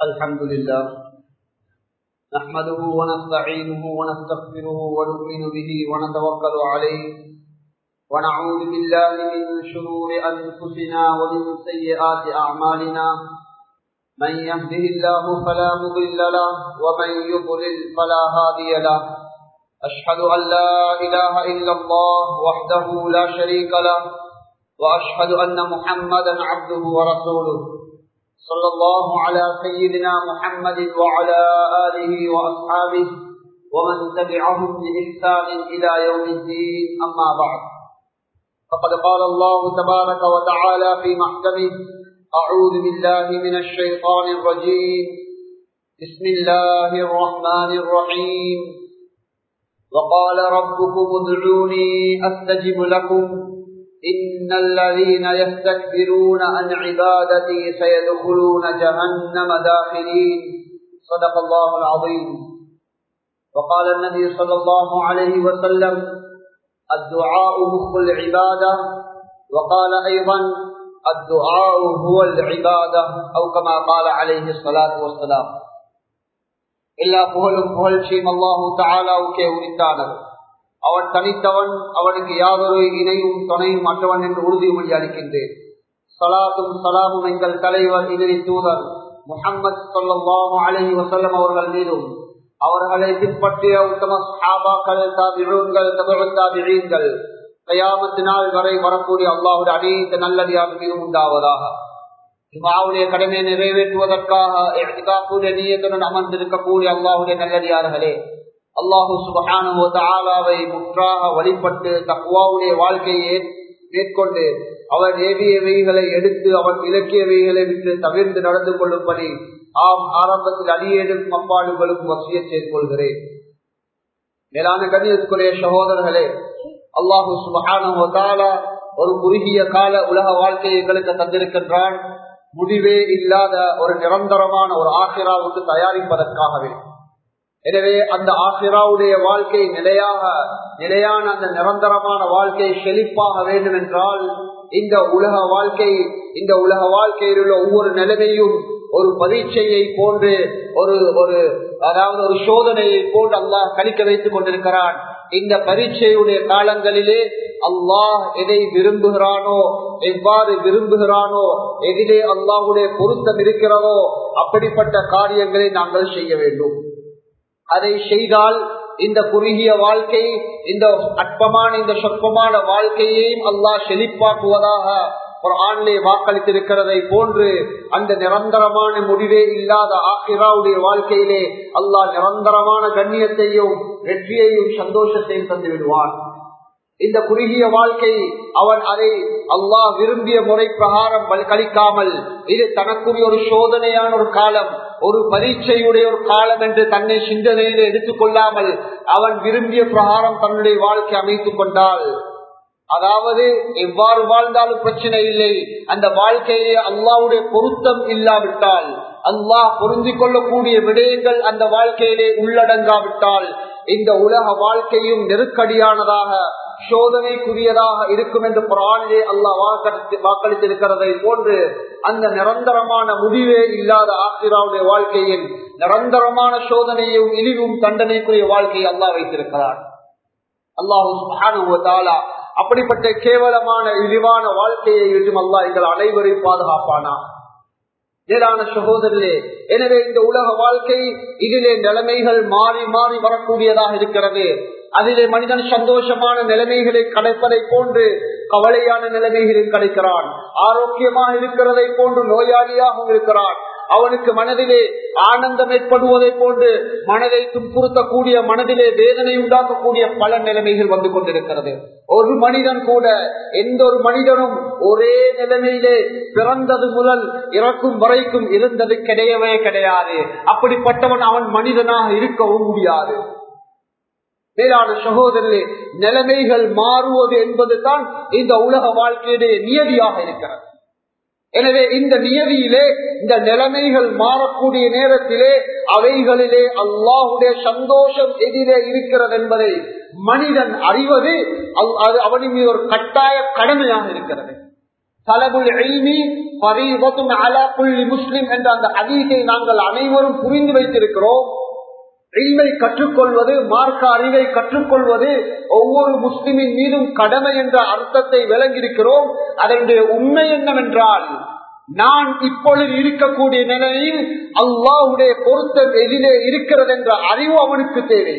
الحمد لله نحمده ونستعينه ونستغفره ونؤمن به ونتوكل عليه ونعوذ بالله من شرور أنفسنا ومن سيئات أعمالنا من يهده الله فلا مضل له ومن يضلل فلا هادي له أشهد أن لا إله إلا الله وحده لا شريك له وأشهد أن محمدا عبده ورسوله صلى الله على سيدنا محمد وعلى آله وأصحابه ومن تبعهم بإحسان إلى يوم الدين أما بعد فقد قال الله تبارك وتعالى في محكمه أعوذ بالله من الشيطان الرجيم بسم الله الرحمن الرحيم وقال ربكم ادعوني أستجب لكم إن الذين يستكبرون عن عبادتي سيدخلون جهنم داخلين صدق الله العظيم وقال النبي صلى الله عليه وسلم الدعاء مخ العبادة وقال أيضا الدعاء هو العبادة أو كما قال عليه الصلاة والسلام எல்லா புகழும் புகழ்ச்சியும் அல்லாஹூ தாலாவுக்கே உரித்தானது அவன் தனித்தவன் அவனுக்கு யாதொரு இணையும் துணையும் மற்றவன் என்று உறுதிமொழி அளிக்கின்றேன் சலாத்தும் சலாமும் எங்கள் தலைவர் இதிரி தூதர் முகமது சொல்லாஹு அலஹி வசல்லம் அவர்கள் மீதும் அவர்களை பின்பற்றிய உத்தம சாபாக்கள் தாபிகள் தபகத்தாபிகள் கயாமத்தினால் வரை வரக்கூடிய அல்லாஹுடைய அனைத்து நல்லடியாக மீதும் உண்டாவதாக இமாவுடைய கடமையை நிறைவேற்றுவதற்காக நீயத்துடன் அமர்ந்திருக்கக்கூடிய அல்லாஹுடைய நல்லடியார்களே அல்லாஹு சுபஹானுவை முற்றாக வழிபட்டு தக்குவாவுடைய வாழ்க்கையை மேற்கொண்டு அவர் ஏவியவைகளை எடுத்து அவர் இலக்கியவைகளை விட்டு தவிர்த்து நடந்து கொள்ளும்படி ஆம் ஆரம்பத்தில் அடியேடும் அப்பாடுகளும் வசிய செய்து மேலான கணிதத்துக்குரிய சகோதரர்களே அல்லாஹு சுபஹான ஒரு குறுகிய கால உலக வாழ்க்கையை எங்களுக்கு தந்திருக்கின்றான் முடிவே இல்லாத ஒரு நிரந்தரமான ஒரு ஆசிராவுக்கு தயாரிப்பதற்காகவே எனவே அந்த ஆசிராவுடைய வாழ்க்கை நிலையாக நிலையான அந்த நிரந்தரமான வாழ்க்கை செழிப்பாக வேண்டும் என்றால் இந்த உலக வாழ்க்கை இந்த உலக வாழ்க்கையில் உள்ள ஒவ்வொரு நிலைமையும் ஒரு பரீட்சையை போன்று ஒரு ஒரு அதாவது ஒரு சோதனையை போன்று அல்லாஹ் கணிக்க வைத்துக் கொண்டிருக்கிறான் இந்த பரீட்சையுடைய காலங்களிலே அல்லாஹ் எதை விரும்புகிறானோ எவ்வாறு விரும்புகிறானோ எதிலே அல்லாஹுடைய பொருத்தம் இருக்கிறதோ அப்படிப்பட்ட காரியங்களை நாங்கள் செய்ய வேண்டும் அதை செய்தால் இந்த குறுகிய வாழ்க்கை இந்த அற்பமான இந்த சொற்பமான வாழ்க்கையையும் அல்லாஹ் செழிப்பாக்குவதாக ஒரு ஆண்லே வாக்களித்திருக்கிறதை போன்று அந்த நிரந்தரமான முடிவே இல்லாத ஆசிராவுடைய வாழ்க்கையிலே அல்லாஹ் நிரந்தரமான கண்ணியத்தையும் வெற்றியையும் சந்தோஷத்தையும் தந்து விடுவான் இந்த குறுகிய வாழ்க்கை அவன் அதை அல்லாஹ் விரும்பிய முறை பிரகாரம் கழிக்காமல் இது தனக்குரிய ஒரு சோதனையான ஒரு காலம் ஒரு பரீட்சையுடைய ஒரு காலம் என்று தன்னை சிந்தனையில எடுத்துக் கொள்ளாமல் அவன் விரும்பிய பிரகாரம் தன்னுடைய வாழ்க்கை அமைத்துக் கொண்டால் அதாவது எவ்வாறு வாழ்ந்தாலும் பிரச்சனை இல்லை அந்த வாழ்க்கையை அல்லாவுடைய பொருத்தம் இல்லாவிட்டால் அல்லாஹ் பொருந்திக் கொள்ளக்கூடிய விடயங்கள் அந்த வாழ்க்கையிலே உள்ளடங்காவிட்டால் இந்த உலக வாழ்க்கையும் நெருக்கடியானதாக சோதனைக்குரியதாக இருக்கும் என்று புறானிலே அல்லாஹ் வாக்களித்திருக்கிறதை போன்று அந்த நிரந்தரமான முடிவே இல்லாத ஆசிராவுடைய வாழ்க்கையில் நிரந்தரமான சோதனையும் இழிவும் தண்டனைக்குரிய வாழ்க்கையை அல்லாஹ் வைத்திருக்கிறார் அல்லாஹு அப்படிப்பட்ட கேவலமான இழிவான வாழ்க்கையை விட்டும் அல்லாஹ் எங்கள் அனைவரையும் பாதுகாப்பானா மேலான சகோதரர்களே எனவே இந்த உலக வாழ்க்கை இதிலே நிலைமைகள் மாறி மாறி வரக்கூடியதாக இருக்கிறது அதிலே மனிதன் சந்தோஷமான நிலைமைகளை கிடைப்பதை போன்று கவலையான நிலைமைகளில் கிடைக்கிறான் ஆரோக்கியமாக இருக்கிறதை போன்று நோயாளியாகவும் இருக்கிறான் அவனுக்கு மனதிலே ஆனந்தம் ஏற்படுவதை போன்று மனதை துன்புறுத்தக்கூடிய மனதிலே வேதனை உண்டாக்கக்கூடிய பல நிலைமைகள் வந்து கொண்டிருக்கிறது ஒரு மனிதன் கூட எந்த ஒரு மனிதனும் ஒரே நிலைமையிலே பிறந்தது முதல் இறக்கும் வரைக்கும் இருந்தது கிடையவே கிடையாது அப்படிப்பட்டவன் அவன் மனிதனாக இருக்கவும் முடியாது மேலான சகோதரர்களே நிலைமைகள் மாறுவது என்பது தான் இந்த உலக வாழ்க்கையுடைய நியதியாக இருக்கிறது எனவே இந்த நியதியிலே இந்த நிலைமைகள் மாறக்கூடிய நேரத்திலே அவைகளிலே அல்லாஹுடைய சந்தோஷம் எதிரே இருக்கிறது என்பதை மனிதன் அறிவது அது அவனின் மீது ஒரு கட்டாய கடமையாக இருக்கிறது தலபுல் எல்மி பரீவத்தும் அலா புள்ளி முஸ்லிம் என்ற அந்த அதீகை நாங்கள் அனைவரும் புரிந்து வைத்திருக்கிறோம் இல்மை கற்றுக்கொள்வது மார்க்க அறிவை கற்றுக்கொள்வது ஒவ்வொரு முஸ்லிமின் மீதும் கடமை என்ற அர்த்தத்தை விளங்கியிருக்கிறோம் அதனுடைய உண்மை என்னவென்றால் நான் இப்பொழுது இருக்கக்கூடிய நிலையில் அல்லாவுடைய பொருத்தம் எதிலே இருக்கிறது என்ற அறிவு அவனுக்கு தேவை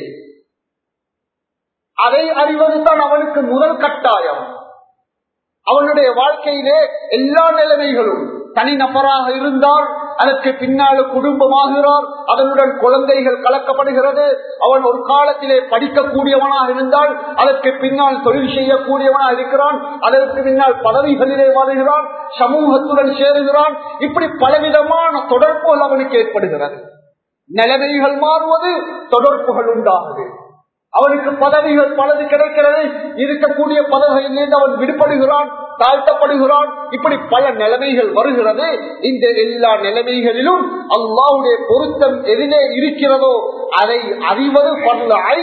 அதை அறிவதுதான் அவனுக்கு முதல் கட்டாயம் அவனுடைய வாழ்க்கையிலே எல்லா நிலைமைகளும் தனிநபராக இருந்தால் அதற்கு பின்னால் குடும்பமாகிறார் அதனுடன் குழந்தைகள் கலக்கப்படுகிறது அவன் ஒரு காலத்திலே படிக்கக்கூடியவனாக இருந்தால் அதற்கு பின்னால் தொழில் செய்யக்கூடியவனாக இருக்கிறான் அதற்கு பின்னால் பதவிகளிலே வருகிறான் சமூகத்துடன் சேருகிறான் இப்படி பலவிதமான தொடர்புகள் அவனுக்கு ஏற்படுகிறது நிலைமைகள் மாறுவது தொடர்புகள் உண்டாகுது அவனுக்கு பதவிகள் பலது கிடைக்கிறது இருக்கக்கூடிய பதவிகளிலிருந்து அவன் விடுபடுகிறான் தாழ்த்தப்படுகிறான் இப்படி பல நிலைமைகள் வருகிறது இந்த எல்லா நிலைமைகளிலும் அல்லாவுடைய பொருத்தம் எதிலே இருக்கிறதோ அதை அறிவது பல ஐ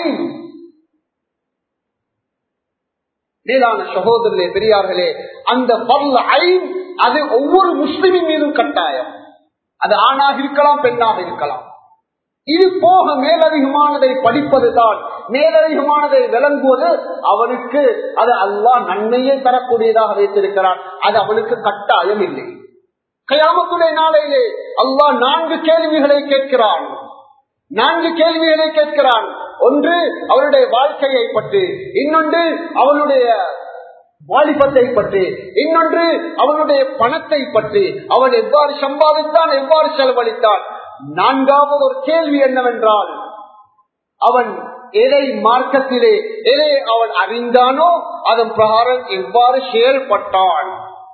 மேலான சகோதரர்களே பெரியார்களே அந்த பல்ல ஐ அது ஒவ்வொரு முஸ்லிமின் மீதும் கட்டாயம் அது ஆணாக இருக்கலாம் பெண்ணாக இருக்கலாம் இது போக மேலதிகமானதை படிப்பதுதான் மேலதிகமானதை விளங்குவது அவனுக்கு அது அல்லா நன்மையை தரக்கூடியதாக வைத்திருக்கிறான் அது அவனுக்கு கட்டாயம் இல்லை கயாமத்துடைய நாளையிலே அல்லாஹ் நான்கு கேள்விகளை கேட்கிறான் நான்கு கேள்விகளை கேட்கிறான் ஒன்று அவருடைய வாழ்க்கையை பற்றி இன்னொன்று அவனுடைய வாலிபத்தை பற்றி இன்னொன்று அவனுடைய பணத்தை பற்றி அவன் எவ்வாறு சம்பாதித்தான் எவ்வாறு செலவழித்தான் நான்காவது ஒரு கேள்வி என்னவென்றால் அவன் எதை மார்க்கத்திலே எதை அவன் அறிந்தானோ அதன் பிரகாரம் எவ்வாறு செயல்பட்டான்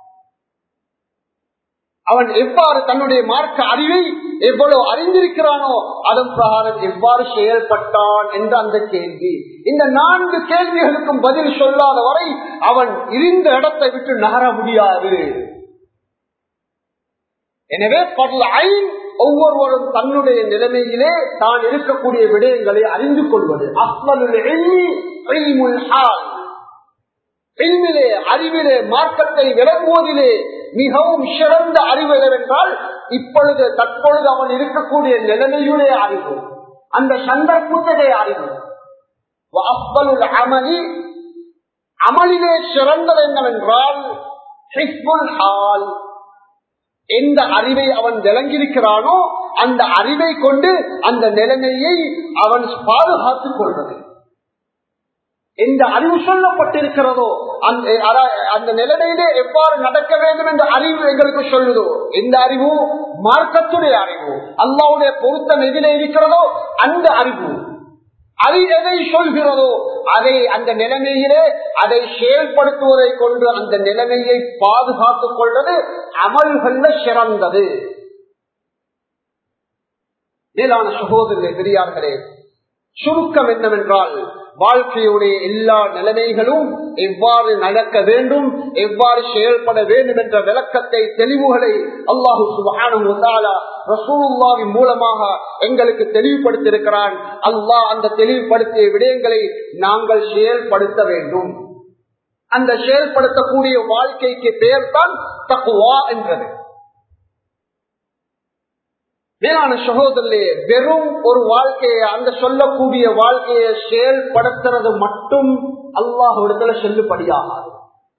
அவன் எவ்வாறு தன்னுடைய மார்க்க அறிவை எவ்வளவு அறிந்திருக்கிறானோ அதன் பிரகாரம் எவ்வாறு செயல்பட்டான் என்ற அந்த கேள்வி இந்த நான்கு கேள்விகளுக்கும் பதில் சொல்லாத வரை அவன் இருந்த இடத்தை விட்டு நகர முடியாது எனவே பல ஐன் ஒவ்வொருவரும் தன்னுடைய நிலைமையிலே தான் இருக்கக்கூடிய விடயங்களை அறிந்து கொள்வது அஸ்மலுடைய அறிவிலே மார்க்கத்தை விளங்குவதிலே மிகவும் சிறந்த அறிவு என்னவென்றால் இப்பொழுது தற்பொழுது அவன் இருக்கக்கூடிய நிலைமையுடைய அறிவு அந்த சந்தர்ப்பத்திலே அறிவு அமலி அமலிலே சிறந்தது என்னவென்றால் எந்த அறிவை அவன் விளங்கியிருக்கிறானோ அந்த அறிவை கொண்டு அந்த நிலைமையை அவன் பாதுகாத்துக் கொள்வது எந்த அறிவு சொல்லப்பட்டிருக்கிறதோ அந்த அந்த நிலைமையிலே எவ்வாறு நடக்க வேண்டும் என்ற அறிவு எங்களுக்கு சொல்லுதோ எந்த அறிவு மார்க்கத்துடைய அறிவு அல்லாவுடைய பொருத்தம் எதிலே இருக்கிறதோ அந்த அறிவு அது எதை சொல்கிறதோ அதை அந்த நிலைமையிலே அதை செயல்படுத்துவதை கொண்டு அந்த நிலைமையை பாதுகாத்துக் கொள்வது அமல்கள்ல சிறந்தது மேலான சகோதரர்களே பெரியார்களே சுருக்கம் என்னவென்றால் வாழ்க்கையுடைய எல்லா நிலைமைகளும் எவ்வாறு நடக்க வேண்டும் எவ்வாறு செயல்பட வேண்டும் என்ற விளக்கத்தை தெளிவுகளை அல்லாஹு ரசூலுல்லாவின் மூலமாக எங்களுக்கு தெளிவுபடுத்தியிருக்கிறான் அல்லாஹ் அந்த தெளிவுபடுத்திய விடயங்களை நாங்கள் செயல்படுத்த வேண்டும் அந்த செயல்படுத்தக்கூடிய வாழ்க்கைக்கு பெயர் தான் தக்குவா என்றது மேலான சகோதரே வெறும் ஒரு வாழ்க்கையை அந்த சொல்லக்கூடிய வாழ்க்கையை செயல்படுத்துறது மட்டும் அல்லாஹிடத்துல செல்லுபடியாகாது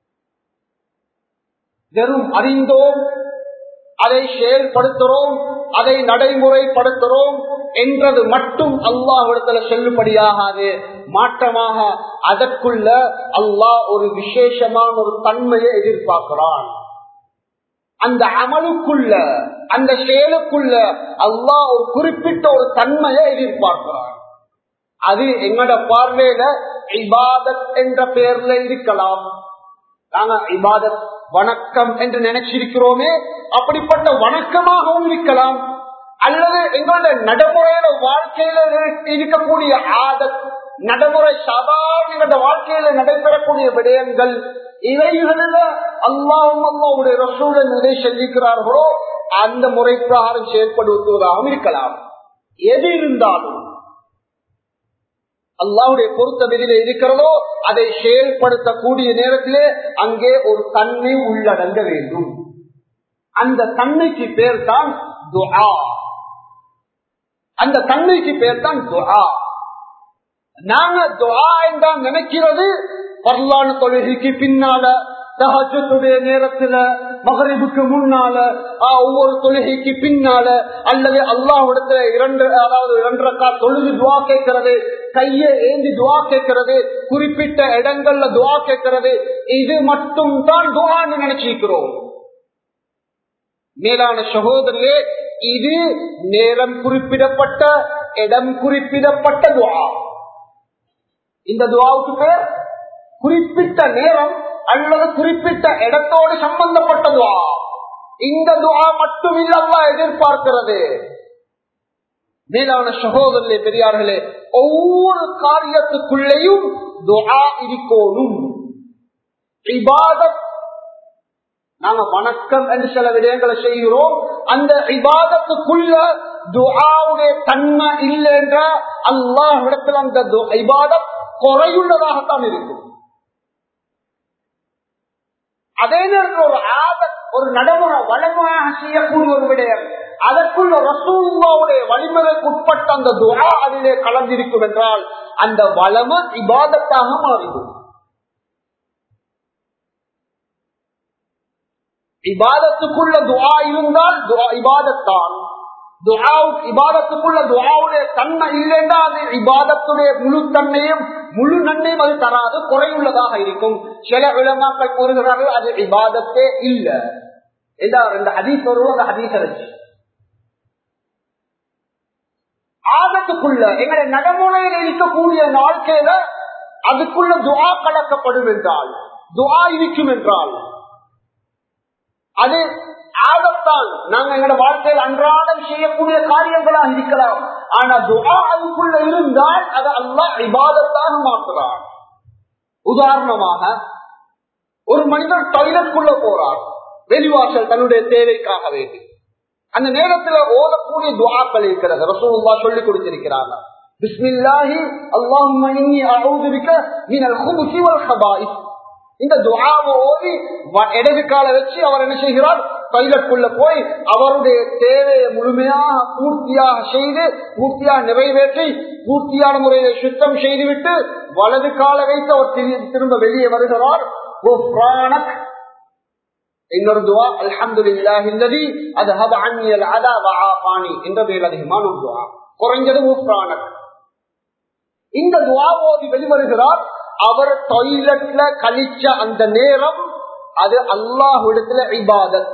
வெறும் அறிந்தோம் அதை செயல்படுத்துறோம் அதை நடைமுறைப்படுத்துறோம் என்றது மட்டும் அல்லாஹிடத்துல செல்லுபடியாகாது மாற்றமாக அதற்குள்ள அல்லாஹ் ஒரு விசேஷமான ஒரு தன்மையை எதிர்பார்க்கிறான் அந்த அமலுக்குள்ள அந்த செயலுக்குள்ள அல்லாஹ் ஒரு குறிப்பிட்ட ஒரு தன்மையை எதிர்பார்க்கிறான் அது எங்கட பார்வையில இபாதத் என்ற பெயர்ல இருக்கலாம் நாங்க இபாதத் வணக்கம் என்று நினைச்சிருக்கிறோமே அப்படிப்பட்ட வணக்கமாகவும் இருக்கலாம் அல்லது எங்களுடைய நடைமுறையில வாழ்க்கையில இருக்கக்கூடிய ஆதத் நடைமுறை சாதாரண வாழ்க்கையில நடைபெறக்கூடிய விடயங்கள் இவைகளில அல்லாவும் அல்லாவுடைய ரசூடன் எதை செல்லிக்கிறார்களோ அந்த முறை பிரகாரம் செயல்படுத்துவதாகவும் இருக்கலாம் எது இருந்தாலும் அல்லாவுடைய பொருத்தம் எதில் இருக்கிறதோ அதை செயல்படுத்தக்கூடிய நேரத்திலே அங்கே ஒரு தன்மை உள்ளடங்க வேண்டும் அந்த தன்மைக்கு பேர் தான் துஆ அந்த தன்மைக்கு பேர் தான் துஆ நாங்க துஆ என்றால் நினைக்கிறது பரலான தொழுகைக்கு பின்னால தஹஜத்துடைய நேரத்துல மகரிபுக்கு முன்னால ஒவ்வொரு தொழுகைக்கு பின்னால அல்லது அல்லாஹிடத்துல இரண்டு அதாவது இரண்டரைக்கா தொழுது துவா கேட்கிறது கைய ஏந்தி துவா கேட்கிறது குறிப்பிட்ட இடங்கள்ல துவா கேட்கிறது இது மட்டும் தான் துவான்னு நினைச்சிருக்கிறோம் மேலான சகோதரே இது நேரம் குறிப்பிடப்பட்ட இடம் குறிப்பிடப்பட்ட துவா இந்த துவாவுக்கு பேர் குறிப்பிட்ட நேரம் அல்லது குறிப்பிட்ட இடத்தோடு சம்பந்தப்பட்ட துவா இந்த துவா மட்டும் இல்லவா எதிர்பார்க்கிறது மேலான சகோதரர்களே பெரியார்களே ஒவ்வொரு காரியத்துக்குள்ளேயும் துவா இருக்கோனும் இபாதத் நாங்க வணக்கம் என்று சில விடயங்களை செய்கிறோம் அந்த இபாதத்துக்குள்ள துஆவுடைய தன்மை இல்லை என்ற அல்லாஹ் இடத்துல அந்த இபாதத் குறையுள்ளதாகத்தான் இருக்கும் அதே நேரத்தில் ஒரு ஆதத் ஒரு நடைமுறை வளமையாக செய்யக்கூடிய ஒரு விடயம் அதற்குள்ள ரசூல்லாவுடைய வழிமுறைக்கு உட்பட்ட அந்த துவா அதிலே கலந்திருக்கும் என்றால் அந்த வளம இபாதத்தாக மாறிடும் இபாதத்துக்குள்ள துவா இருந்தால் இபாதத்தான் இபாதத்துக்குள்ள துவாவுடைய தன்மை இல்லைன்னா அது இபாதத்துடைய முழு தன்மையும் முழு நன்மையும் அது தராது குறையுள்ளதாக இருக்கும் சில விளமாக்கள் கூறுகிறார்கள் அது இபாதத்தே இல்ல ரெண்டு ஹதீஸ் வருவோம் அந்த ஹதீஸ் வச்சு ஆதத்துக்குள்ள எங்களை நடைமுறையில் இருக்கக்கூடிய வாழ்க்கையில அதுக்குள்ள துவா கலக்கப்படும் என்றால் துவா இருக்கும் என்றால் அது ஆகத்தான் நாங்க எங்களோட வாழ்க்கையில் அன்றாடம் செய்யக்கூடிய காரியங்களாக இருக்கலாம் ஆனா துவா அதுக்குள்ள இருந்தால் அதை அல்லா இபாதத்தாக மாற்றுறார் உதாரணமாக ஒரு மனிதர் டாய்லெட்குள்ள போறார் வெளிவாசல் தன்னுடைய தேவைக்காக வேண்டி அந்த நேரத்தில் ஓதக்கூடிய துவாக்கள் இருக்கிறது ரசூல்லா சொல்லிக் கொடுத்திருக்கிறாங்க பிஸ்மில்லாஹி அல்லாஹும்ம இன்னி அஊது பிக மினல் குபுஸி வல் கபாயிஸ் இந்த துவாவை ஓதி இடது கால வச்சு அவர் என்ன செய்கிறார் டாய்லெட்குள்ள போய் அவருடைய தேவையை முழுமையாக பூர்த்தியாக செய்து பூர்த்தியாக நிறைவேற்றி பூர்த்தியான முறையை சுத்தம் செய்துவிட்டு வலது கால வைத்து அவர் திரும்ப வெளியே வருகிறார் இன்னொரு துவா அல்ஹம்து இல்லாஹில்லதி அது ஹப அந்நியல் அதா வஆபானி என்ற மேலதிகமான ஒரு துவா குறைஞ்சது ஊப்ரானக் இந்த துவா ஓதி வெளிவருகிறார் அவர் டாய்லெட்ல கழிச்ச அந்த நேரம் அது அல்லாஹுடத்துல இபாதத்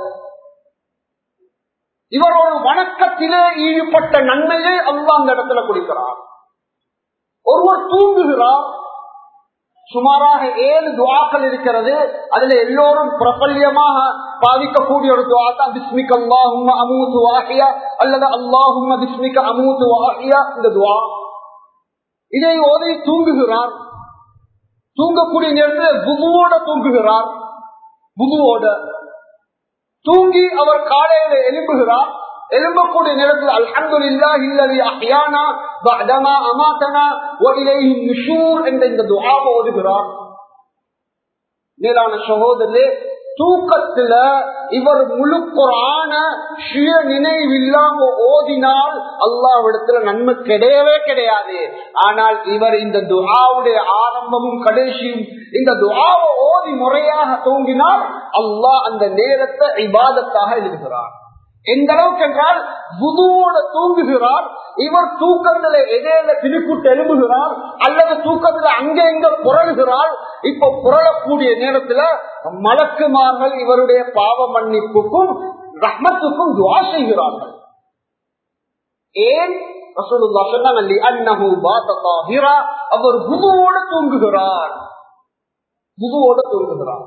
இவர் ஒரு வணக்கத்திலே ஈடுபட்ட நன்மையை அல்லாஹ் அந்த இடத்துல கொடுக்கிறார் ஒருவர் தூங்குகிறார் சுமாராக ஏழு துவாக்கள் இருக்கிறது அதுல எல்லோரும் பிரபல்யமாக பாதிக்கக்கூடிய ஒரு துவா தான் பிஸ்மிக் அல்லாஹும் அமூத்து வாஹியா அல்லது அல்லாஹும் பிஸ்மிக் அமூத்து வாஹியா இந்த துவா இதை ஓதி தூங்குகிறார் தூங்கக்கூடிய நேரத்தில் புதுவோட தூங்குகிறார் புதுவோட தூங்கி அவர் காலையில எழும்புகிறார் எழும்பக்கூடிய நேரத்தில் அல்ஹம்து இல்லதி அஹ்யானா பஅதமா அமாதனா வ இலைஹி நுஷூர் என்ற இந்த துஆவை ஓதுகிறார் மேலான சகோதரே தூக்கத்துல இவர் முழு குரான சுய நினைவில்லாம ஓதினால் அல்லாவிடத்துல நன்மை கிடையவே கிடையாது ஆனால் இவர் இந்த துஆவுடைய ஆரம்பமும் கடைசியும் இந்த துஆவை ஓதி முறையாக தூங்கினால் அல்லாஹ் அந்த நேரத்தை இபாதத்தாக எழுதுகிறார் எந்த அளவுக்கு என்றால் புதுவோட தூங்குகிறார் இவர் தூக்கத்துல இடையில திடுக்குட்டு எழும்புகிறார் அல்லது தூக்கத்துல அங்க எங்க புரளுகிறார் இப்ப புரளக்கூடிய நேரத்துல மலக்குமார்கள் இவருடைய பாவ மன்னிப்புக்கும் ரஹ்மத்துக்கும் துவா செய்கிறார்கள் ஏன் அவர் புதுவோட தூங்குகிறார் புதுவோட தூங்குகிறார்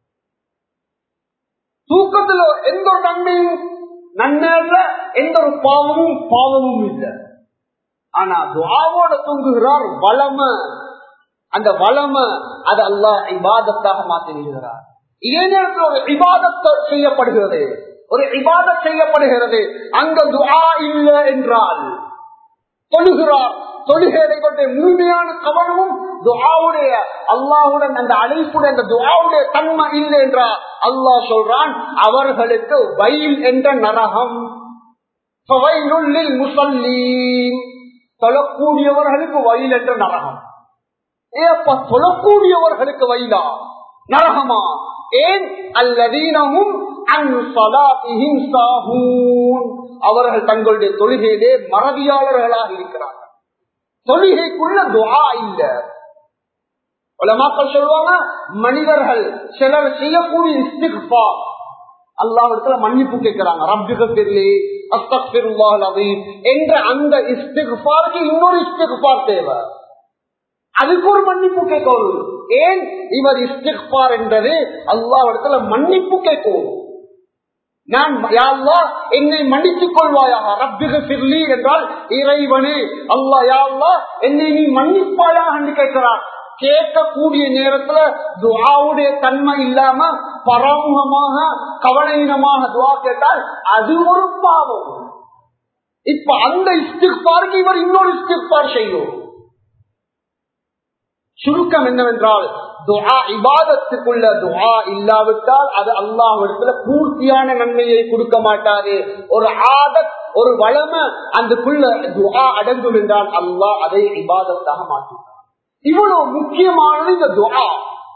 தூக்கத்துல எந்த ஒரு நன்மையும் நன்மையல்ல எந்த ஒரு பாவமும் பாவமும் இல்லை ஆனா துவாவோட தூங்குகிறார் வளம அந்த வளம அது அல்லா இபாதத்தாக மாற்றிவிடுகிறார் இதே நேரத்தில் ஒரு இபாதத்தை செய்யப்படுகிறது ஒரு இபாதத் செய்யப்படுகிறது அங்க துவா இல்லை என்றால் தொழுகிறார் தொழுகையை கொண்ட முழுமையான கவனமும் துஆவுடைய அல்லாஹுடன் அந்த அழைப்புடன் அந்த துஆவுடைய தன்மை இல்லை என்றார் அல்லாஹ் சொல்றான் அவர்களுக்கு வயல் என்ற நரகம் ஃபவைலுல் முசல்லீன் தொழக்கூடியவர்களுக்கு வயல் என்ற நரகம் ஏப்ப தொழக்கூடியவர்களுக்கு வயலா நரகமா ஏன் அல்லதீனமும் அவர்கள் தங்களுடைய தொழுகையிலே மறதியாளர்களாக இருக்கிறார்கள் தொழுகைக்குள்ள துவா இல்ல உலமாக்கள் சொல்லுவாங்க மனிதர்கள் சிலர் செய்யக்கூடிய இஸ்திக்பா அல்லாவிடத்துல மன்னிப்பு கேட்கிறாங்க ரப்பிக தெரியலே அஸ்தக்பிருல்லாஹ் அலீம் என்ற அந்த இஸ்திக்பாருக்கு இன்னொரு இஸ்திக்பார் தேவை அதுக்கு ஒரு மன்னிப்பு கேட்கணும் ஏன் இவர் இஸ்திக்பார் என்றது அல்லாவிடத்துல மன்னிப்பு கேட்கும் நான் யாழ்லா என்னை மன்னித்துக் கொள்வாயாக ரப்பிக சிர்லி என்றால் இறைவனே அல்லா யாழ்லா என்னை நீ மன்னிப்பாயாக என்று கேட்கிறார் கேட்கக்கூடிய நேரத்துல துவாவுடைய தன்மை இல்லாம பரமுகமாக கவனீனமாக துவா கேட்டால் அது ஒரு பாவம் இப்ப அந்த இஸ்திக்பாருக்கு இவர் இன்னொரு இஸ்திக்பார் செய்யும் சுருக்கம் என்னவென்றால் துஆ இபாதத்துக்குள்ள துஆ இல்லாவிட்டால் அது அல்லாஹிடத்துல பூர்த்தியான நன்மையை கொடுக்க மாட்டாரு ஒரு ஆதத் ஒரு வளம அந்தக்குள்ள துஆ அடங்கும் என்றால் அல்லாஹ் அதை இபாதத்தாக மாற்றுகிறார் இவ்வளவு முக்கியமானது இந்த துஆ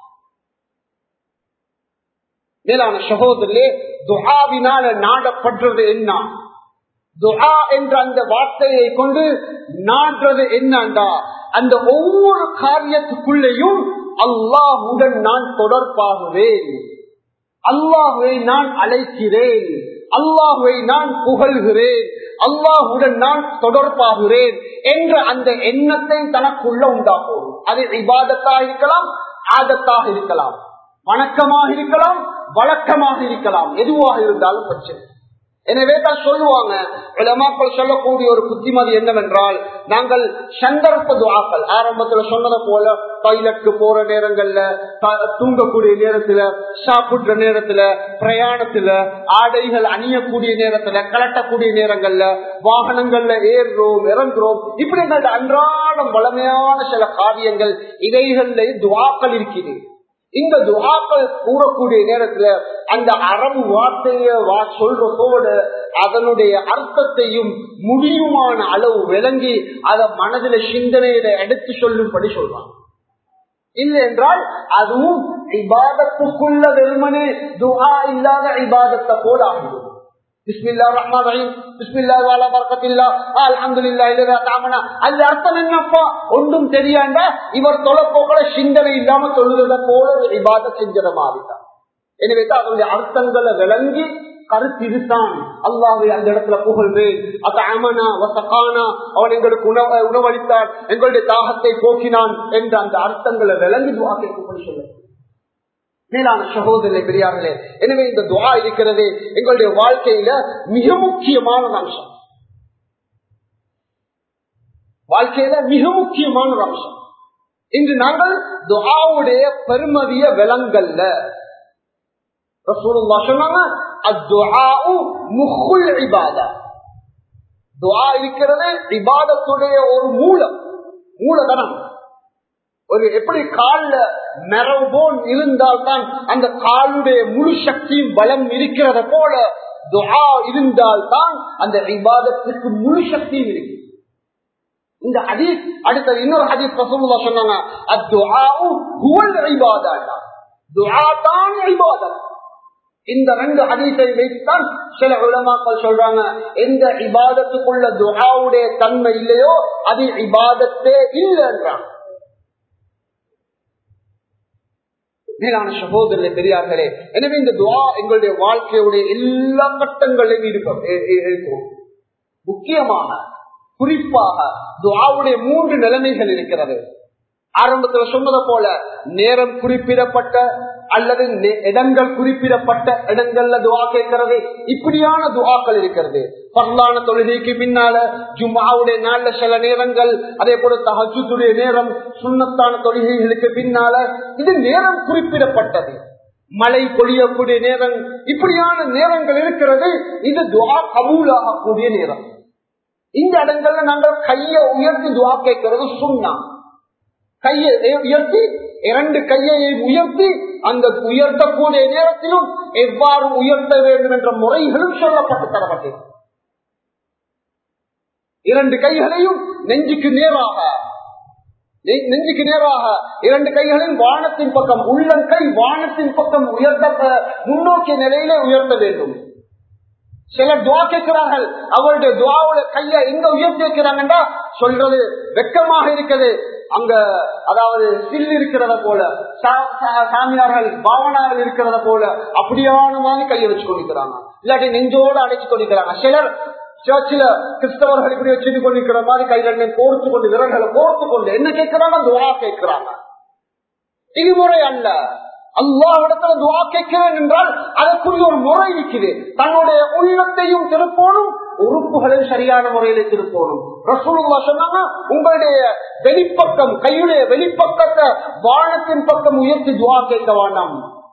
மேலான சகோதரே துஆவினால நாடப்படுறது என்ன துஆ என்ற அந்த வார்த்தையை கொண்டு நாடுறது என்னண்டா அந்த ஒவ்வொரு காரியத்துக்குள்ளேயும் அல்லாஹுடன் நான் தொடர்பாகுவேன் அல்லாஹுவை நான் அழைக்கிறேன் அல்லாஹுவை நான் புகழ்கிறேன் அல்லாஹுடன் நான் தொடர்பாகிறேன் என்ற அந்த எண்ணத்தை தனக்குள்ள உண்டாக்கும் அது விவாதத்தாக இருக்கலாம் ஆதத்தாக இருக்கலாம் வணக்கமாக இருக்கலாம் வழக்கமாக இருக்கலாம் எதுவாக இருந்தாலும் பிரச்சனை எனவே தான் சொல்லுவாங்க இளமாக்கள் சொல்லக்கூடிய ஒரு புத்திமதி என்னவென்றால் நாங்கள் சந்தர்ப்ப துவாக்கள் ஆரம்பத்துல சொன்னதை போல டாய்லெட்க்கு போற நேரங்கள்ல தூங்கக்கூடிய நேரத்துல சாப்பிடுற நேரத்துல பிரயாணத்துல ஆடைகள் அணியக்கூடிய நேரத்துல கலட்டக்கூடிய நேரங்கள்ல வாகனங்கள்ல ஏறுறோம் இறங்குறோம் இப்படி எங்கள்ட்ட அன்றாடம் வளமையான சில காரியங்கள் இவைகள்ல துவாக்கள் இருக்குது இந்த துவாக்கள் கூறக்கூடிய நேரத்துல அந்த அரபு வார்த்தைய வா சொல்றதோடு அதனுடைய அர்த்தத்தையும் முடியுமான அளவு விளங்கி அதை மனதில சிந்தனையில எடுத்து சொல்லும்படி சொல்றாங்க இல்லை என்றால் அதுவும் இபாதத்துக்குள்ள வெறுமனே துவா இல்லாத இபாதத்தை போல ஆகிடும் பிஸ்மில்லா ரஹ்மான் ரஹீம் பிஸ்மில்லா வாலா பரக்கத்தில்லா அல்ஹம்துலில்லா இல்லதா தாமனா அது அர்த்தம் என்னப்பா ஒன்றும் தெரியாண்டா இவர் தொலைப்போக்கள சிந்தனை இல்லாம சொல்லுறத போல ஒரு இபாத செஞ்சத மாதிரிதான் எனவே தான் அதனுடைய அர்த்தங்களை விளங்கி கருத்து இதுதான் அல்லாவை அந்த இடத்துல புகழ்வேன் அது அமனா வசகானா அவன் எங்களுக்கு உணவு உணவளித்தான் எங்களுடைய தாகத்தை போக்கினான் என்ற அந்த அர்த்தங்களை விளங்கி துவா கேட்கும்படி சொல்ல மேலான சகோதரர்களே பெரியார்களே எனவே இந்த துவா இருக்கிறது எங்களுடைய வாழ்க்கையில மிக முக்கியமான அம்சம் வாழ்க்கையில மிக முக்கியமான ஒரு அம்சம் இன்று நாங்கள் துவாவுடைய பெருமதிய விலங்கல்ல சொன்னாங்க துவா இருக்கிறது இபாதத்துடைய ஒரு மூலம் மூலதனம் ஒரு எப்படி கால்ல மெரவோன் இருந்தால்தான் அந்த காலுடைய முழு சக்தியும் பலம் இருக்கிறத போல துஹா இருந்தால்தான் அந்த விவாதத்திற்கு முழு சக்தியும் இருக்கு இந்த ஹதீஸ் அடுத்தது இன்னொரு ஹதீஸ் ரசூலுல்லாஹ் சொன்னாங்க அத்துஆஉ ஹுவல் இபாதா துஆ தான் இபாதத் இந்த ரெண்டு ஹதீஸை வைத்தான் சில உலமாக்கள் சொல்றாங்க எந்த இபாதத்துக்குள்ள துஆவுடைய தன்மை இல்லையோ அது இபாதத்தே இல்லைன்றாங்க மேலான சகோதரர்களே பெரியார்களே எனவே இந்த துவா எங்களுடைய வாழ்க்கையுடைய எல்லா கட்டங்களையும் இருக்கும் முக்கியமாக குறிப்பாக துவாவுடைய மூன்று நிலைமைகள் இருக்கிறது ஆரம்பத்துல சொன்னதை போல நேரம் குறிப்பிடப்பட்ட அல்லது இடங்கள் குறிப்பிடப்பட்ட இடங்கள்ல துவா கேட்கிறது இப்படியான துவாக்கள் இருக்கிறது பரலான தொழுகைக்கு பின்னால ஜும்மாவுடைய நாள்ல சில நேரங்கள் அதே போல தகஜுடைய நேரம் சுண்ணத்தான தொழுகைகளுக்கு பின்னால இது நேரம் குறிப்பிடப்பட்டது மழை பொழியக்கூடிய நேரம் இப்படியான நேரங்கள் இருக்கிறது இது துவா கபூலாகக்கூடிய நேரம் இந்த இடங்கள்ல நாங்கள் கையை உயர்த்தி துவா கேட்கிறது சுண்ணா கையை உயர்த்தி இரண்டு கையை உயர்த்தி அந்த உயர்த்தக்கூடிய நேரத்திலும் எவ்வாறு உயர்த்த வேண்டும் என்ற முறைகளும் சொல்லப்பட்டு தரப்பட்டது இரண்டு கைகளையும் நெஞ்சுக்கு நேராக நெஞ்சுக்கு நேராக இரண்டு கைகளையும் வானத்தின் பக்கம் உள்ளங்கை வானத்தின் பக்கம் உயர்த்த முன்னோக்கிய நிலையிலே உயர்த்த வேண்டும் சிலர் துவா கேட்கிறார்கள் அவருடைய துவாவோட கைய எங்க உயர்த்தி வைக்கிறாங்கன்றா சொல்றது வெக்கமாக இருக்குது அங்க அதாவது சில் இருக்கிறத போல சாமியார்கள் பாவனார்கள் இருக்கிறத போல அப்படியான மாதிரி கையை வச்சு கொண்டிருக்கிறாங்க இல்லாட்டி நெஞ்சோடு அடைச்சு கொண்டிருக்கிறாங்க சிலர் சர்ச்சில் கிறிஸ்தவர்கள் இப்படி வச்சுட்டு கொண்டிருக்கிற மாதிரி கைகள் கோர்த்து கொண்டு விரல்களை கோர்த்து கொண்டு என்ன கேட்கிறாங்க துவா கேட்கிறாங்க இது முறை அல்ல அல்லா இடத்துல துவா கேட்கிறேன் என்றால் அதற்குரிய ஒரு முறை இருக்குது தன்னுடைய உள்ளத்தையும் திருப்போனும் உறுப்புகளையும் சரியான முறையில திருப்போனும் ரசூலுல்லா சொன்னாங்க உங்களுடைய வெளிப்பக்கம் கையுடைய வெளிப்பக்கத்தை வானத்தின் பக்கம் உயர்த்தி துவா கேட்க வேண்டாம்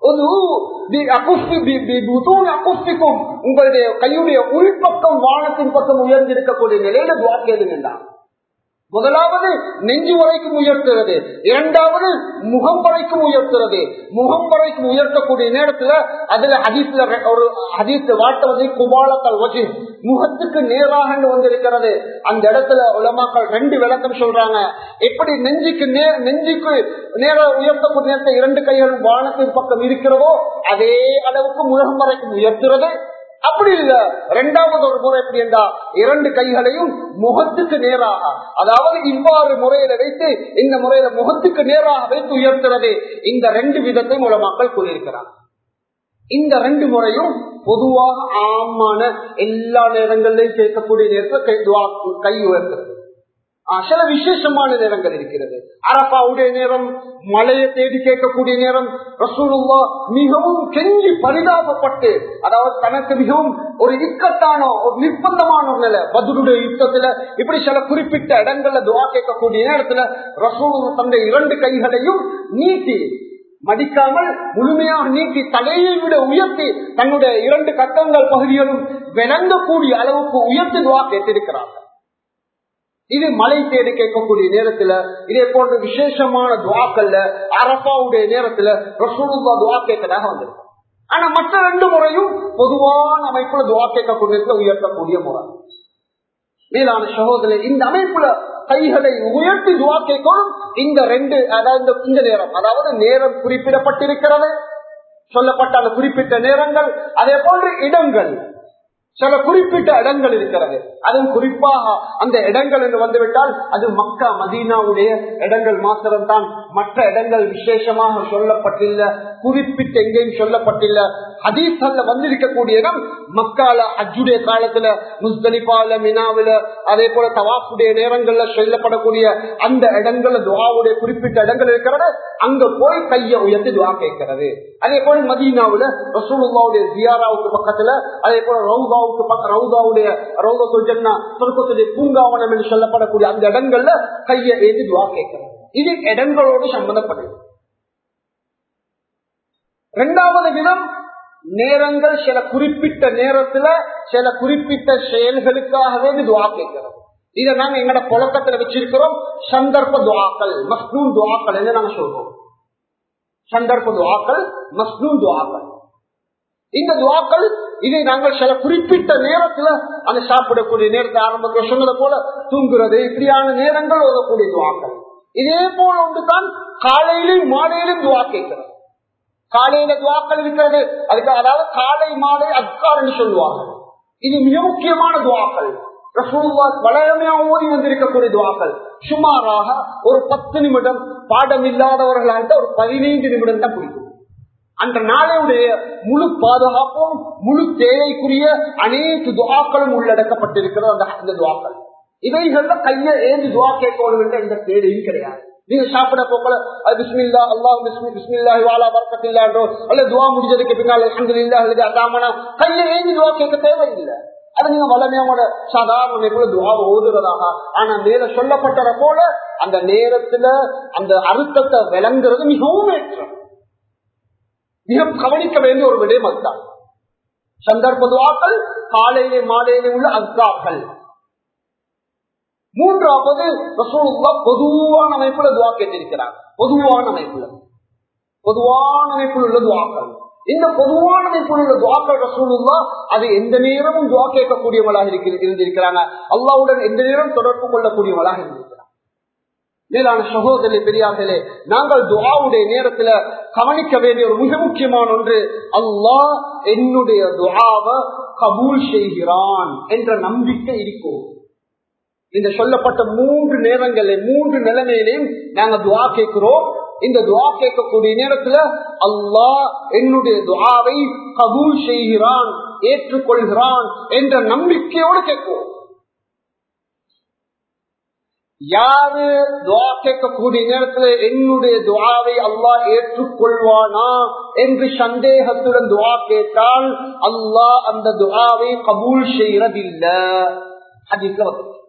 உங்களுடைய கையுடைய உள்பக்கம் வானத்தின் பக்கம் உயர்ந்திருக்கக்கூடிய நிலையில துவா கேளுங்க முதலாவது நெஞ்சு வரைக்கும் உயர்த்துறது இரண்டாவது முகம் வரைக்கும் உயர்த்துறது முகம் வரைக்கும் உயர்த்தக்கூடிய நேரத்துல அதுல ஹதீஸ்ல ஒரு ஹதீஸ் வார்த்தை வந்து குபாலத்தல் வச்சு முகத்துக்கு நேராக வந்திருக்கிறது அந்த இடத்துல உலமாக்கள் ரெண்டு விளக்கம் சொல்றாங்க எப்படி நெஞ்சுக்கு நே நெஞ்சுக்கு நேர உயர்த்தக்கூடிய நேரத்தை இரண்டு கைகளும் வானத்தின் பக்கம் இருக்கிறதோ அதே அளவுக்கு முகம் வரைக்கும் உயர்த்துறது அப்படி இல்ல இரண்டாவது ஒரு முறை எப்படி என்றா இரண்டு கைகளையும் முகத்துக்கு நேராக அதாவது இவ்வாறு முறையில வைத்து இந்த முறையில முகத்துக்கு நேராக வைத்து உயர்த்துறது இந்த ரெண்டு விதத்தை மூலமாக்கள் கூறியிருக்கிறார் இந்த ரெண்டு முறையும் பொதுவாக ஆமான எல்லா நேரங்களிலையும் கேட்கக்கூடிய நேரத்தில் கை உயர்த்துறது சில விசேஷமான நேரங்கள் இருக்கிறது அரப்பாவுடைய நேரம் மழையை தேடி கேட்கக்கூடிய நேரம் ரசூலுல்லா மிகவும் கெஞ்சி பரிதாபப்பட்டு அதாவது தனக்கு மிகவும் ஒரு இக்கட்டான ஒரு நிர்பந்தமான ஒரு நிலை பதிலுடைய யுத்தத்துல இப்படி சில குறிப்பிட்ட இடங்கள்ல துவா கேட்கக்கூடிய நேரத்துல ரசூல் தன்னுடைய இரண்டு கைகளையும் நீட்டி மடிக்காமல் முழுமையாக நீட்டி தலையை விட உயர்த்தி தன்னுடைய இரண்டு கட்டங்கள் பகுதிகளும் விளங்கக்கூடிய அளவுக்கு உயர்த்தி துவா கேட்டிருக்கிறார்கள் இது மழை தேடி கேட்கக்கூடிய நேரத்துல இதே போன்ற விசேஷமான துவாக்கல்ல அரப்பாவுடைய நேரத்துல ரசூலுல்லா துவா கேட்கதாக வந்திருக்கும் ஆனா மற்ற ரெண்டு முறையும் பொதுவான அமைப்புல துவா கேட்கக்கூடிய உயர்த்தக்கூடிய முறை மேலான சகோதரர் இந்த அமைப்புல கைகளை உயர்த்தி துவா கேட்கணும் இந்த ரெண்டு அதாவது இந்த நேரம் அதாவது நேரம் குறிப்பிடப்பட்டிருக்கிறது சொல்லப்பட்ட அந்த குறிப்பிட்ட நேரங்கள் அதே போன்ற இடங்கள் சில குறிப்பிட்ட இடங்கள் இருக்கிறது அதுவும் குறிப்பாக அந்த இடங்கள் என்று வந்துவிட்டால் அது மக்கா மதீனாவுடைய இடங்கள் மாத்திரம்தான் மற்ற இடங்கள் விசேஷமாக சொல்லப்பட்டில்ல குறிப்பிட்ட எங்கேயும் சொல்லப்பட்டில்ல ஹதீஸ்ல வந்திருக்கக்கூடிய இடம் மக்கால அஜுடைய காலத்துல முஸ்தலிபால மினாவில அதே போல தவாஃபுடைய நேரங்கள்ல சொல்லப்படக்கூடிய அந்த இடங்கள்ல துவாவுடைய குறிப்பிட்ட இடங்கள் இருக்கிறது அங்க போய் கையை உயர்த்தி துவா கேட்கிறது அதே போல மதீனாவுல ரசூலுல்லாவுடைய ஜியாராவுக்கு பக்கத்துல அதே போல ரவுதாவுக்கு பக்கம் ரவுதாவுடைய ரவுதத்துல் ஜன்னா சொர்க்கத்துடைய பூங்காவனம் என்று சொல்லப்படக்கூடிய அந்த இடங்கள்ல கையை ஏந்தி துவா கேட்கிறது இது இடங்களோடு சம்பந்தப்பட்டது இரண்டாவது விதம் நேரங்கள் சில குறிப்பிட்ட நேரத்துல சில குறிப்பிட்ட செயல்களுக்காகவே துவா கேட்கிறோம் இதை நாங்க எங்கட புழக்கத்துல வச்சிருக்கிறோம் சந்தர்ப்ப துவாக்கள் மஸ்னூன் துவாக்கள் என்று நாங்க சொல்றோம் சந்தர்ப்ப துவாக்கள் மஸ்னூன் துவாக்கள் இந்த துவாக்கள் இதை நாங்கள் சில குறிப்பிட்ட நேரத்துல அந்த சாப்பிடக்கூடிய நேரத்தை ஆரம்பத்தில் சொன்னதை போல தூங்குறது இப்படியான நேரங்கள் ஓதக்கூடிய துவாக்கள் இதே போல ஒன்றுதான் காலையிலும் மாலையிலும் துவா கேட்கிறது காலையில துவாக்கள் இருக்கிறது அதுக்கு அதாவது காலை மாலை அக்காரன்னு சொல்லுவாங்க இது மிக முக்கியமான துவாக்கள் வளமையா ஓடி வந்திருக்கக்கூடிய துவாக்கள் சுமாராக ஒரு பத்து நிமிடம் பாடம் இல்லாதவர்களாக ஒரு பதினைந்து நிமிடம் தான் பிடிக்கும் அந்த நாளையுடைய முழு பாதுகாப்பும் முழு தேவைக்குரிய அனைத்து துவாக்களும் உள்ளடக்கப்பட்டிருக்கிறது அந்த அந்த துவாக்கள் இவைகள்ல கையை ஏந்தி துவா கேட்கணும் என்ற எந்த தேவையும் கிடையாது நீங்க சாப்பிட போக்கல பிஸ்மில்லா அல்லாஹ் பிஸ்மி பிஸ்மில்லாஹி வாலா பரக்கத்தில்லான்றோ அல்ல துவா முடிஞ்சதுக்கு பின்னால் அல்ஹம்துலில்லாஹ் அல்லது அல்லாமனா கையை ஏந்தி துவா கேட்க தேவையில்லை அது நீங்க வளமையோட சாதாரண கூட துவா ஓதுறதாக ஆனா மேல சொல்லப்பட்டத போல அந்த நேரத்துல அந்த அர்த்தத்தை விளங்குறது மிகவும் ஏற்றம் மிக கவனிக்க வேண்டிய ஒரு விடயம் அதுதான் சந்தர்ப்ப துவாக்கள் காலையிலே மாலையிலே உள்ள அஸ்தாக்கள் மூன்றாவது ரசூலுல்லா பொதுவான அமைப்புல துவா கேட்டிருக்கிறார் பொதுவான அமைப்புல பொதுவான அமைப்பில் உள்ள துவாக்கள் இந்த பொதுவான அமைப்பில் உள்ள துவாக்கள் ரசூலுல்லா அது எந்த நேரமும் துவா கேட்கக்கூடியவளாக இருந்திருக்கிறாங்க அல்லாவுடன் எந்த நேரம் தொடர்பு கொள்ளக்கூடியவளாக இருந்திருக்கிறாங்க மேலான சகோதரி பெரியார்களே நாங்கள் துவாவுடைய நேரத்துல கவனிக்க வேண்டிய ஒரு மிக முக்கியமான ஒன்று அல்லாஹ் என்னுடைய துவாவை கபூல் செய்கிறான் என்ற நம்பிக்கை இருக்கும் இந்த சொல்லப்பட்ட மூன்று நேரங்களில் மூன்று நிலைமையிலையும் நாங்க துவா கேட்கிறோம் இந்த துவா கேட்கக்கூடிய நேரத்துல அல்லாஹ் என்னுடைய துவாவை கபூல் செய்கிறான் ஏற்றுக்கொள்கிறான் என்ற நம்பிக்கையோடு கேட்போம் யாரு துவா கேட்கக்கூடிய நேரத்துல என்னுடைய துவாவை அல்லாஹ் ஏற்றுக்கொள்வானா என்று சந்தேகத்துடன் துவா கேட்டால் அல்லாஹ் அந்த துவாவை கபூல் செய்யறதில்லை அதிக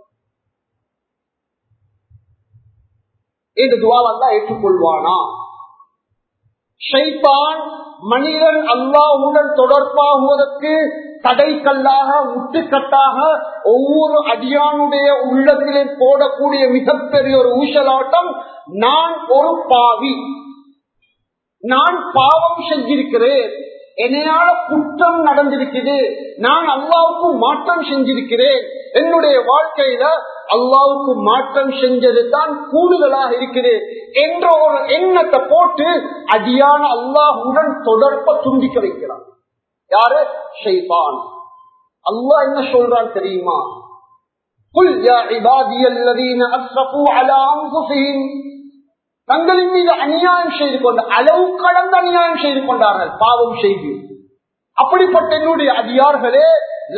இந்த துவாவை தான் ஏற்றுக்கொள்வானா ஷைத்தான் மனிதன் அல்லாவுடன் தொடர்பாகுவதற்கு தடைக்கல்லாக முட்டுக்கட்டாக ஒவ்வொரு அடியானுடைய உள்ளத்திலே போடக்கூடிய மிகப்பெரிய ஒரு ஊசலாட்டம் நான் ஒரு பாவி நான் பாவம் செஞ்சிருக்கிறேன் என்னையால குற்றம் நடந்திருக்குது நான் அல்லாவுக்கு மாற்றம் செஞ்சிருக்கிறேன் என்னுடைய வாழ்க்கையில அல்லாவுக்கு மாற்றம் செஞ்சது தான் கூடுதலாக இருக்குது என்ற ஒரு எண்ணத்தை போட்டு அடியான அல்லாஹுடன் தொடர்ப துண்டிக்க வைக்கிறான் யாரு ஷைபான் அல்லாஹ் என்ன சொல்றான் தெரியுமா قل يا عبادي الذين اسرفوا على انفسهم தங்களின் மீது அநியாயம் செய்து கொண்ட அளவு கடந்த அநியாயம் செய்து கொண்டார்கள் பாவம் செய்து அப்படிப்பட்ட என்னுடைய அதிகார்களே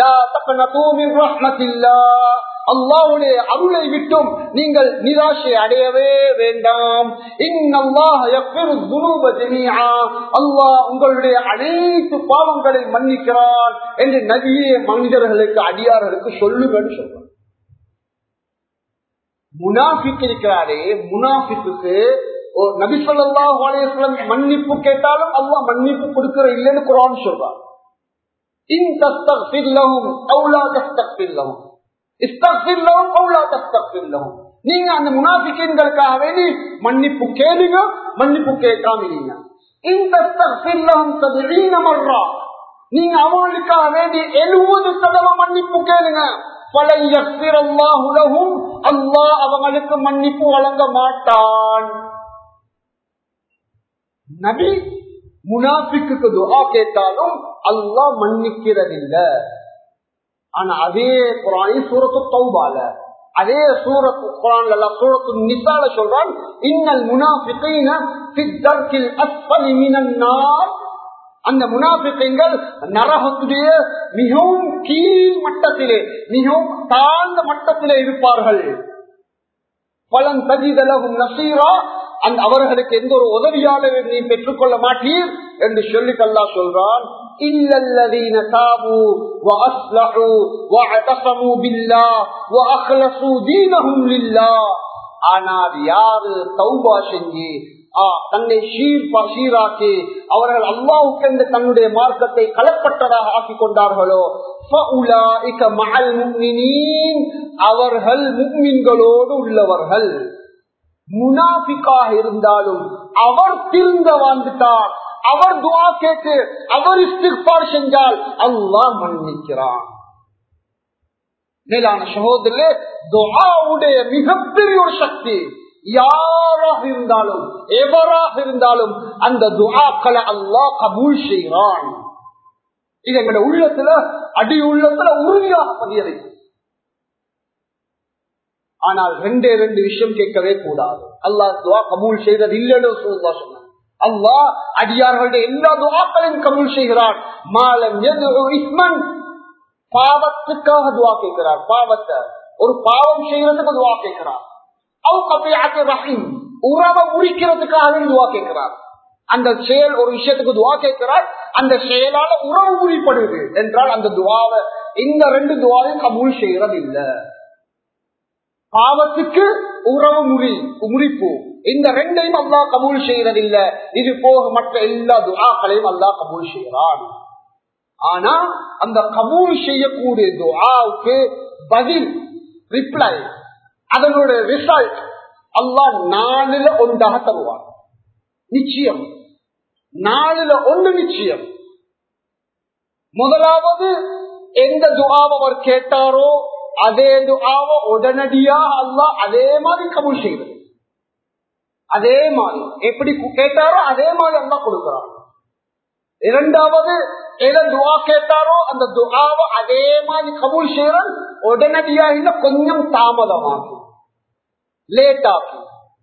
அல்லாவுடைய அருளை விட்டும் நீங்கள் நிராசை அடையவே வேண்டாம் அல்லாஹ் உங்களுடைய அனைத்து பாவங்களை மன்னிக்கிறான் என்று நதியே மனிதர்களுக்கு அடியார்களுக்கு சொல்லுங்கன்னு சொல்றான் முனாஃபிக் இருக்கிறாரே முனாஃபிக்கு நபி சொல்லாஹ் அலையம் மன்னிப்பு கேட்டாலும் அல்லாஹ் மன்னிப்பு கொடுக்கிற இல்லைன்னு குரான் சொல்றான் இன் தஸ்தக்ஃபிர் லஹும் அவு லா தஸ்தக்ஃபிர் லஹும் இஸ்தக்ஃபிர் லஹும் அவு லா தஸ்தக்ஃபிர் லஹும் நீங்க அந்த முனாஃபிக்கின்களுக்காக வேண்டி மன்னிப்பு கேளுங்க மன்னிப்பு கேட்காம இருங்க இன் தஸ்தக்ஃபிர் லஹும் ததுஈன மர்ரா நீங்க அவங்களுக்காக வேண்டி எழுபது தடவை மன்னிப்பு கேளுங்க அல்லாஹ் அவங்களுக்கு மன்னிப்பு வழங்க மாட்டான் நபி முனாபிக்கு துவா கேட்டாலும் அல்லாஹ் மன்னிக்கிறதில்லை ஆனா அதே குரானி சூரத்து தௌபால அதே சூரத்து குரான்ல சூரத்து நிசால சொல்றான் இன்னல் முனாபிகைன ஃபித்தர்கில் அஸ்ஃபலி மினன் நார் அந்த முனாபிக்கங்கள் நரகத்துடைய மிகவும் கீழ் மட்டத்திலே மிகவும் தாழ்ந்த மட்டத்திலே இருப்பார்கள் பலன் தஜிதலகும் நசீரா அந்த அவர்களுக்கு எந்த ஒரு உதவியாளரை நீ பெற்றுக்கொள்ள மாட்டீர் என்று சொல்லி கல்லா சொல்றான் இல்லல்லதீன தாபு வஅஸ்லஹு வஅதஸமு பில்லாஹ் வஅخلصوا دينهم لله ஆனால் யாரு தௌபா செஞ்சு தன்னை சீராக்கி அவர்கள் அல்லாவுக்கென்று தன்னுடைய மார்க்கத்தை களப்பட்டதாக ஆக்கி கொண்டார்களோ அவர்கள் முக்மின்களோடு உள்ளவர்கள் முனாபிக்காக இருந்தாலும் அவர் திருந்த வாழ்ந்துட்டார் அவர் துவா கேட்டு அவர் இஸ்திஃபார் செஞ்சால் அல்லாஹ் மன்னிக்கிறான் மேலான சகோதரே துவாவுடைய மிகப்பெரிய ஒரு சக்தி யாராக இருந்தாலும் எவராக இருந்தாலும் அந்த துவாக்களை அல்லாஹ் கபூல் செய்கிறான் இது எங்களுடைய உள்ளத்துல அடி உள்ளத்துல உறுதியாக பதிய வைக்கும் ஆனால் ரெண்டே ரெண்டு விஷயம் கேட்கவே கூடாது அல்லாஹ் துவா கபூல் செய்தது இல்லைன்னு சொல்லுவா சொன்னான் அல்லாஹ் அடியார்களுடைய எல்லா துவாக்களையும் கபூல் செய்கிறான் மாலம் இஸ்மன் பாவத்துக்காக துவா கேட்கிறார் பாவத்தை ஒரு பாவம் செய்யறதுக்கு துவா கேட்கிறார் உறவை முடிக்கிறதுக்காக துவா கேட்கிறார் அந்த செயல் ஒரு விஷயத்துக்கு துவா கேட்கிறார் அந்த செயலால உறவு முறிப்படுது என்றால் அந்த துவாவை இந்த ரெண்டு துவாவையும் கபூல் செய்யறது இல்ல பாவத்துக்கு உறவு முறி முறிப்பு இந்த ரெண்டையும் அல்லா கபூல் செய்யறது இல்ல இது போக மற்ற எல்லா துவாக்களையும் அல்லா கபூல் செய்யறான் ஆனா அந்த கபூல் செய்யக்கூடிய துவாவுக்கு பதில் ரிப்ளை அதனுடைய ரிசல்ட் அல்லாஹ் நாலுல ஒன்றாக தருவான் நிச்சயம் நாலுல ஒன்று நிச்சயம் முதலாவது எந்த துவாவை அவர் கேட்டாரோ அதே துவாவை உடனடியாக அல்லாஹ் அதே மாதிரி கபூல் செய்வது அதே மாதிரி எப்படி கேட்டாரோ அதே மாதிரி அல்லாஹ் கொடுக்கிறார் இரண்டாவது எதை துவா கேட்டாரோ அந்த துவாவை அதே மாதிரி கபூல் செய்யறன் உடனடியாக இல்ல கொஞ்சம் தாமதமாகும் லேட் ஆகும்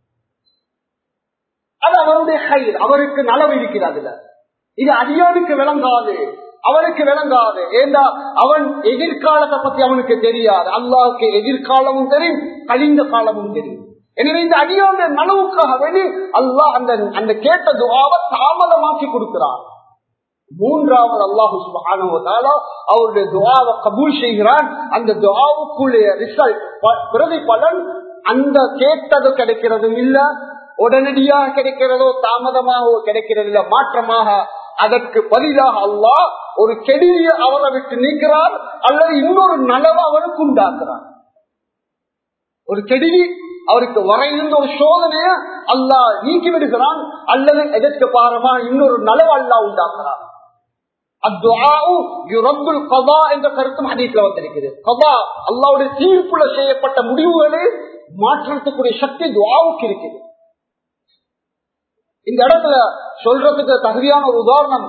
அது அவருடைய கயிறு அவருக்கு நலவு இருக்கிறது இது அடியானுக்கு விளங்காது அவனுக்கு விளங்காது ஏண்டா அவன் எதிர்காலத்தை பத்தி அவனுக்கு தெரியாது அல்லாவுக்கு எதிர்காலமும் தெரியும் கழிந்த காலமும் தெரியும் எனவே இந்த அடியோட நனவுக்காக வேண்டி அல்லாஹ் அந்த அந்த கேட்ட துவாவை தாமதமாக்கி கொடுக்கிறார் மூன்றாவது அல்லாஹு சுபானுவதால அவருடைய துவாவை கபூல் செய்கிறான் அந்த துவாவுக்குள்ளே ரிசல்ட் பிரதி பலன் அந்த கேட்டது கிடைக்கிறதும் இல்ல உடனடியாக கிடைக்கிறதோ தாமதமாக கிடைக்கிறது இல்ல மாற்றமாக அதற்கு பதிலாக அல்லாஹ் ஒரு கெடியை அவரை விட்டு நீக்கிறார் அல்லது இன்னொரு நலவை அவருக்கு உண்டாக்குறார் ஒரு கெடி அவருக்கு வர இருந்த ஒரு சோதனைய அல்லாஹ் நீக்கி விடுகிறான் அல்லது எதற்கு பாரமா இன்னொரு நலவு அல்லா உண்டாக்குறான் என்ற கருத்தும் ஹதீஸ்ல வந்திருக்குது கதா அல்லாவுடைய தீர்ப்புல செய்யப்பட்ட முடிவுகளை மாற்றத்துக்குரிய சக்தி துவாவுக்கு இருக்குது இந்த இடத்துல சொல்றதுக்கு தகுதியான ஒரு உதாரணம்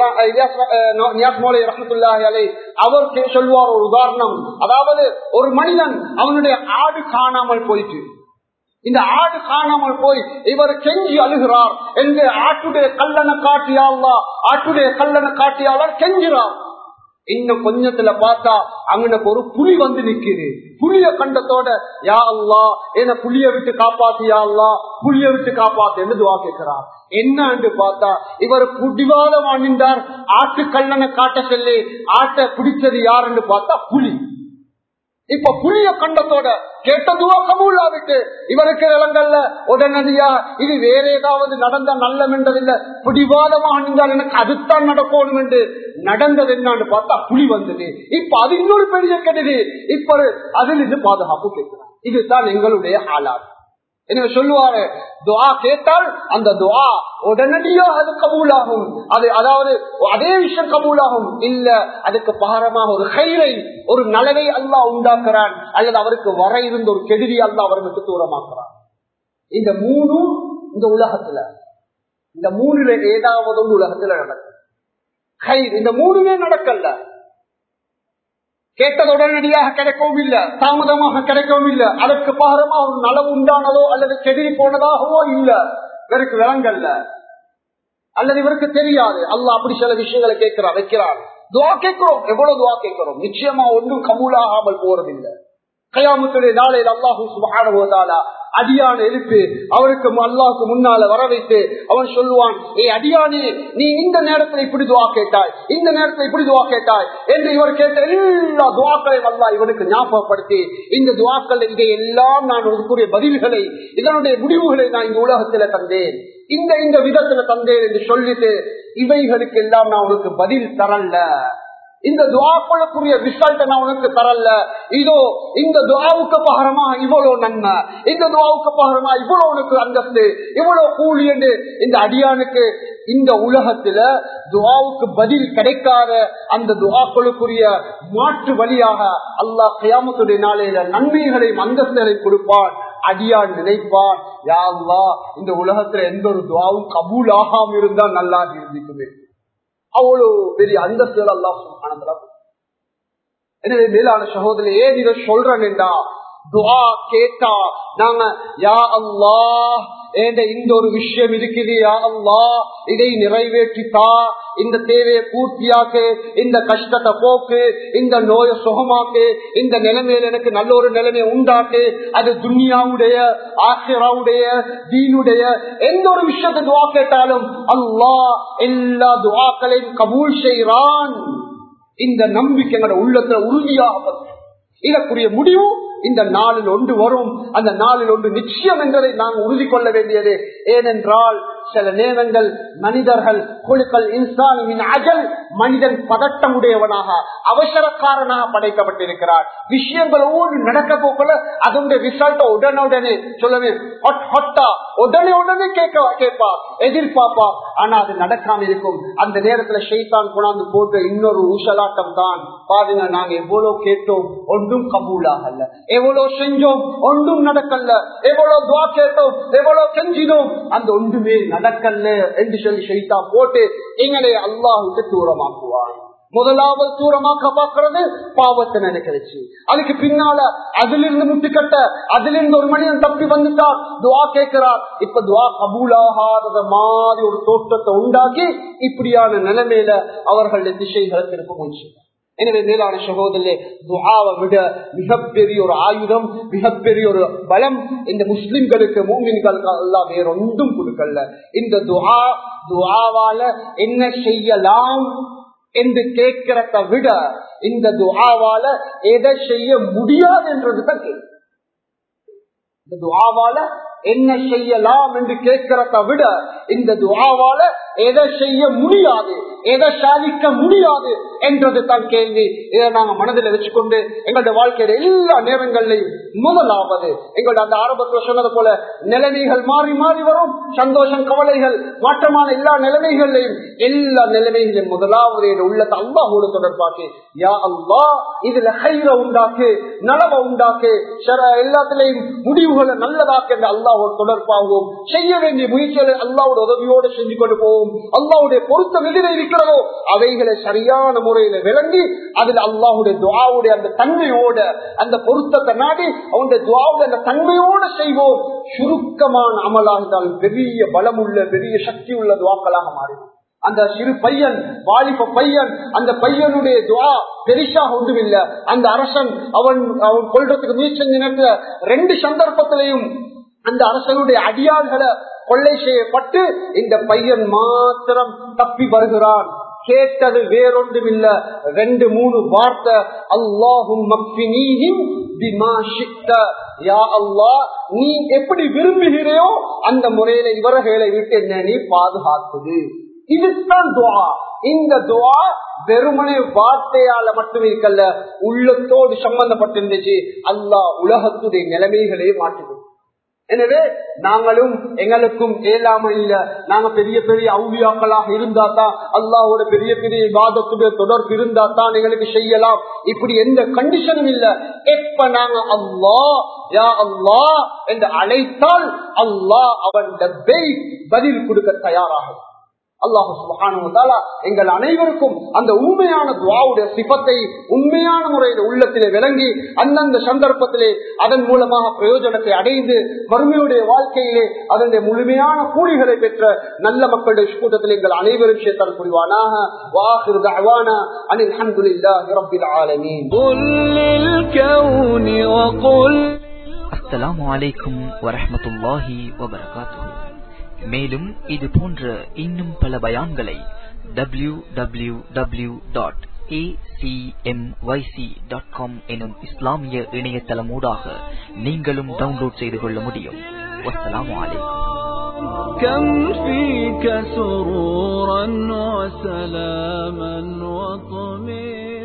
அவர் சொல்வார் ஒரு உதாரணம் அதாவது ஒரு மனிதன் அவனுடைய ஆடு காணாமல் போயிட்டு இந்த ஆடு காணாமல் போய் இவர் கெஞ்சி அழுகிறார் என்று ஆட்டுடைய கல்லனை காட்டியாளா ஆட்டுடைய கல்லனை காட்டியாளர் கெஞ்சுறார் இன்னும் கொஞ்சத்துல பார்த்தா அங்கனுக்கு ஒரு புலி வந்து நிக்குது புலிய கண்டத்தோட யா அல்லா என்ன புலிய விட்டு காப்பாத்தியா அல்லா புலிய விட்டு காப்பாத்து என்று துவா கேட்கிறார் என்ன பார்த்தா இவர் புடிவாதம் அணிந்தார் ஆட்டு கல்லனை காட்ட சொல்லி ஆட்டை பிடிச்சது யாருன்னு பார்த்தா புலி இப்ப புளிய கண்டத்தோட கேட்டதுவா கபூலாவிட்டு இவருக்கு விலங்கல்ல உடனடியா இது வேற ஏதாவது நடந்த நல்லம் என்றதில்ல பிடிவாதமாக இருந்தால் எனக்கு அதுதான் நடக்கணும் என்று நடந்தது என்னன்னு பார்த்தா புலி வந்தது இப்ப அது இன்னொரு பெரிய கெடுது இப்ப அதில் இருந்து பாதுகாப்பு கேட்கிறார் இதுதான் எங்களுடைய ஆளாது எனவே சொல்லுவாரு துவா கேட்டால் அந்த துவா உடனடியாக அது கபூலாகும் அது அதாவது அதே விஷயம் கபூலாகும் இல்ல அதுக்கு பாரமாக ஒரு கயிறை ஒரு நலவை அல்லா உண்டாக்குறான் அல்லது அவருக்கு வர இருந்த ஒரு கெடுதி அல்லா அவர்களுக்கு தூரமாக்குறான் இந்த மூணும் இந்த உலகத்துல இந்த மூணுல ஏதாவது ஒன்று உலகத்துல நடக்கும் கயிறு இந்த மூணுமே நடக்கல கேட்டது உடனடியாக கிடைக்கவும் இல்லை தாமதமாக கிடைக்கவும் இல்லை அதற்கு பாரமா ஒரு நலவு உண்டானதோ அல்லது கெதிரி போனதாகவோ இல்ல இவருக்கு விளங்கல்ல அல்லது இவருக்கு தெரியாது அல்ல அப்படி சில விஷயங்களை கேட்கிறார் வைக்கிறார் துவா கேட்கிறோம் எவ்வளவு துவா கேட்கிறோம் நிச்சயமா ஒன்றும் கபூலாகாமல் போறதில்லை கயாமத்துடைய நாளையில் அல்லாஹூ சுபானுவதாலா அடியான எழுப்பு அவருக்கு அல்லாவுக்கு முன்னால வர வைத்து அவன் சொல்லுவான் ஏ அடியானே நீ இந்த நேரத்தில் இப்படி துவா கேட்டாய் இந்த நேரத்தில் இப்படி துவா கேட்டாய் என்று இவர் கேட்ட எல்லா துவாக்களையும் அல்லா இவனுக்கு ஞாபகப்படுத்தி இந்த துவாக்கள் இதை எல்லாம் நான் உனக்குரிய பதில்களை இதனுடைய முடிவுகளை நான் இந்த உலகத்துல தந்தேன் இந்த இந்த விதத்துல தந்தேன் என்று சொல்லிட்டு இவைகளுக்கு எல்லாம் நான் உனக்கு பதில் தரல இந்த துவாக்களுக்குரிய ரிசல்ட் நான் உனக்கு தரல இதோ இந்த துவாவுக்கு பகரமா இவ்வளவு நன்மை இந்த துவாவுக்கு பகரமா இவ்வளவு உனக்கு அந்தஸ்து இவ்வளவு கூலி என்று இந்த அடியானுக்கு இந்த உலகத்துல துவாவுக்கு பதில் கிடைக்காத அந்த துவாக்களுக்குரிய மாற்று வழியாக அல்லாஹ் கயாமத்துடைய நாளையில நன்மைகளையும் அந்தஸ்துகளையும் கொடுப்பான் அடியான் நினைப்பான் யாழ்லா இந்த உலகத்துல எந்த ஒரு துவாவும் கபூல் ஆகாம இருந்தா நல்லா இருந்துக்குமே அவ்வளவு பெரிய அந்தஸ்துகள் எல்லாம் சுகானந்தரா எனவே மேலான சகோதரி ஏன் இதை சொல்றேன்டா துவா கேட்டா நாங்க யா அல்லா என்ற இந்த ஒரு விஷயம் இருக்குது யா அல்லா இதை நிறைவேற்றித்தா இந்த தேவையை பூர்த்தியாக்கு இந்த கஷ்டத்தை போக்கு இந்த நோயை சுகமாக்கு இந்த நிலைமையில எனக்கு நல்ல ஒரு நிலைமை உண்டாக்கு அது துன்யாவுடைய ஆசிராவுடைய தீனுடைய எந்த ஒரு விஷயத்தை துவா கேட்டாலும் அல்லாஹ் எல்லா துவாக்களையும் கபூல் செய்கிறான் இந்த நம்பிக்கை எங்களோட உள்ளத்துல உறுதியாக இதற்குரிய முடிவு இந்த நாளில் ஒன்று வரும் அந்த நாளில் ஒன்று நிச்சயம் என்பதை நாம் உறுதி கொள்ள வேண்டியது ஏனென்றால் சில நேரங்கள் மனிதர்கள் குழுக்கள் இன்சானின் அஜல் மனிதன் பதட்டமுடையவனாக அவசரக்காரனாக படைக்கப்பட்டிருக்கிறார் விஷயங்களோடு நடக்க போக்கல அதனுடைய ரிசல்ட்ட உடனுடனே சொல்லவே உடனே உடனே கேட்க கேட்பா எதிர்பார்ப்பா ஆனா அது நடக்காம இருக்கும் அந்த நேரத்துல ஷெய்தான் கொண்டாந்து போட்டு இன்னொரு ஊசலாட்டம் தான் பாருங்க நாங்க எவ்வளவு கேட்டோம் ஒன்றும் கபூலாகல எவ்வளவு செஞ்சோம் ஒன்றும் நடக்கல எவ்வளவு துவா கேட்டோம் எவ்வளவு செஞ்சினோம் அந்த ஒன்றுமே நடக்கல என்று சொல்லி ஷெய்தா போட்டு எங்களை அல்லாஹுக்கு தூரமாக்குவான் முதலாவது தூரமாக்க பாக்குறது பாவத்தை நினைக்கிறச்சு அதுக்கு பின்னால அதிலிருந்து முட்டுக்கட்ட அதிலிருந்து ஒரு மனிதன் தப்பி வந்துட்டார் துவா கேட்கிறார் இப்ப துவா கபூலாகாத மாதிரி ஒரு தோற்றத்தை உண்டாக்கி இப்படியான நிலைமையில அவர்களுடைய திசைகளை திருப்ப முடிச்சு எனவே மேலான சகோதரே துஹாவை விட மிகப்பெரிய ஒரு ஆயுதம் மிகப்பெரிய ஒரு பலம் இந்த முஸ்லிம்களுக்கு மூமின்களுக்கு எல்லாம் வேற ஒன்றும் கொடுக்கல இந்த துஹா துஹாவால என்ன செய்யலாம் என்று கேட்கிறத விட இந்த துஆவால எதை செய்ய முடியாது என்றது தான் கேள்வி இந்த துஆவால என்ன செய்யலாம் என்று கேட்கிறத விட இந்த துஆவால எதை செய்ய முடியாது எதை சாதிக்க முடியாது என்றது தான் கேள்வி இதை நாங்க மனதில் வச்சுக்கொண்டு எங்களுடைய வாழ்க்கையில எல்லா நேரங்களிலையும் முதலாவது எங்களுடைய அந்த ஆரம்பத்தில் சொன்னது போல நிலைமைகள் மாறி மாறி வரும் சந்தோஷம் கவலைகள் மாற்றமான எல்லா நிலைமைகளையும் எல்லா நிலைமைகளையும் முதலாவது என் உள்ளத்தை அல்லாஹோடு தொடர்பாக்கு யா அல்லா இதுல ஹைர உண்டாக்கு நலவை உண்டாக்கு எல்லாத்திலையும் முடிவுகளை நல்லதாக்க என்று அல்லாவோடு தொடர்பாகவும் செய்ய வேண்டிய முயற்சிகளை அல்லாவோட உதவியோடு செஞ்சு கொண்டு போவோம் அல்லாவுடைய பொருத்தம் எதிரே இருக்கிறதோ அவைகளை சரியான முறையில விளங்கி அதில் அல்லாஹுடைய துவாவுடைய அந்த தன்மையோட அந்த பொருத்தத்தை நாடி அவனுடைய துவாவுடைய அந்த தன்மையோட செய்வோம் சுருக்கமான அமலாக பெரிய பலமுள்ள பெரிய சக்தி உள்ள துவாக்களாக மாறிடும் அந்த சிறு பையன் வாலிப பையன் அந்த பையனுடைய துவா பெரிசாக ஒன்றும் இல்ல அந்த அரசன் அவன் அவன் கொள்றதுக்கு முயற்சி நேரத்துல ரெண்டு சந்தர்ப்பத்திலையும் அந்த அரசனுடைய அடியாள்களை கொள்ளை செய்யப்பட்டு இந்த பையன் மாத்திரம் தப்பி வருகிறான் கேட்டது வேறொன்றும் இல்ல ரெண்டு மூணு வார்த்தை அல்லாஹும் நீ எப்படி விரும்புகிறையோ அந்த முறையில இவர்களை விட்டு என்ன நீ பாதுகாக்குது இதுதான் துவா இந்த துவா வெறுமனே வார்த்தையால மட்டும் இருக்கல்ல உள்ளத்தோடு சம்பந்தப்பட்டிருந்துச்சு அல்லாஹ் உலகத்துடைய நிலைமைகளே மாற்றுது எனவே நாங்களும் எங்களுக்கும் ஏழாமையில நாங்க பெரிய பெரிய அவுளியாக்களாக இருந்தா தான் அல்லாவோட பெரிய பெரிய வாதத்துடைய தொடர்பு இருந்தா தான் எங்களுக்கு செய்யலாம் இப்படி எந்த கண்டிஷனும் இல்ல எப்ப நாங்க அல்லா யா அல்லா என்று அழைத்தால் அல்லாஹ் அவன் பதில் கொடுக்க தயாராகும் அல்லாஹு சுபகான எங்கள் அனைவருக்கும் அந்த உண்மையான துவாவுடைய சிபத்தை உண்மையான முறையில் உள்ளத்திலே விளங்கி அந்தந்த சந்தர்ப்பத்திலே அதன் மூலமாக பிரயோஜனத்தை அடைந்து வறுமையுடைய வாழ்க்கையிலே அதனுடைய முழுமையான கூலிகளை பெற்ற நல்ல மக்களுடைய கூட்டத்தில் எங்கள் அனைவரும் சேர்த்தால் புரிவானாக வாக்குறது அவானா அனில் அஹமதுல்லா ரபில் ஆலமீன் அஸ்ஸலாமு அலைக்கும் வரஹ்மத்துல்லாஹி வபரகாத்துஹு மேலும் இது போன்ற இன்னும் பல பயான்களை W W W dot acmyc.com எனும் இஸ்லாமிய இணையதளமூடாக நீங்களும் டவுன்லோட் செய்து கொள்ள முடியும் வஸ்ஸலாமு அலைக்கும் كم فيك سرورا وسلاما وطمئنا